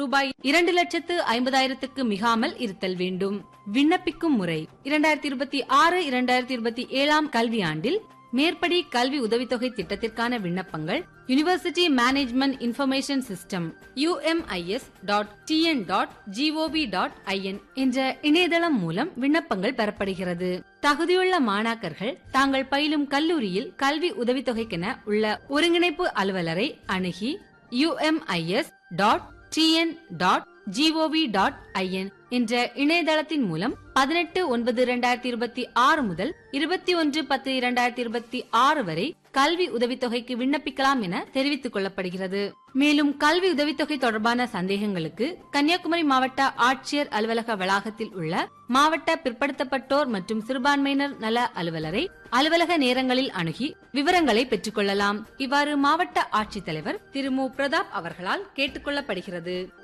ரூபாய் இரண்டு லட்சத்து ஐம்பதாயிரத்துக்கு மிகாமல் இருத்தல் வேண்டும் விண்ணப்பிக்கும் முறை இரண்டாயிரத்தி இருபத்தி ஆறு இரண்டாயிரத்தி இருபத்தி ஏழாம் கல்வியாண்டில் மேற்படி கல்வி உதவித்தொகை திட்டத்திற்கான விண்ணப்பங்கள் university management information system UMIS dot TN dot GOV dot IN என்ற இணையதளம் மூலம் விண்ணப்பங்கள் பெறப்படுகிறது தகுதியுள்ள மாணாக்கர்கள் தாங்கள் பயிலும் கல்லூரியில் கல்வி உதவித்தொகைக்கென உள்ள ஒருங்கிணைப்பு அலுவலரை அணுகி UMIS dot TN dot GOV dot IN என்ற இணையதளத்தின் மூலம் பதினெட்டு ஒன்பது இரண்டாயிரத்தி இருபத்தி ஆறு முதல் இருபத்தி ஒன்று பத்து இரண்டாயிரத்தி இருபத்தி ஆறு வரை கல்வி உதவித்தொகைக்கு விண்ணப்பிக்கலாம் என தெரிவித்துக் கொள்ளப்படுகிறது மேலும் கல்வி உதவித்தொகை தொடர்பான சந்தேகங்களுக்கு கன்னியாகுமரி மாவட்ட ஆட்சியர் அலுவலக வளாகத்தில் உள்ள மாவட்ட பிற்படுத்தப்பட்டோர் மற்றும் சிறுபான்மையினர் நல அலுவலரை அலுவலக நேரங்களில் அணுகி விவரங்களை பெற்றுக் கொள்ளலாம் இவ்வாறு மாவட்ட ஆட்சித்தலைவர் திரு மு பிரதாப் அவர்களால் கேட்டுக் கொள்ளப்படுகிறது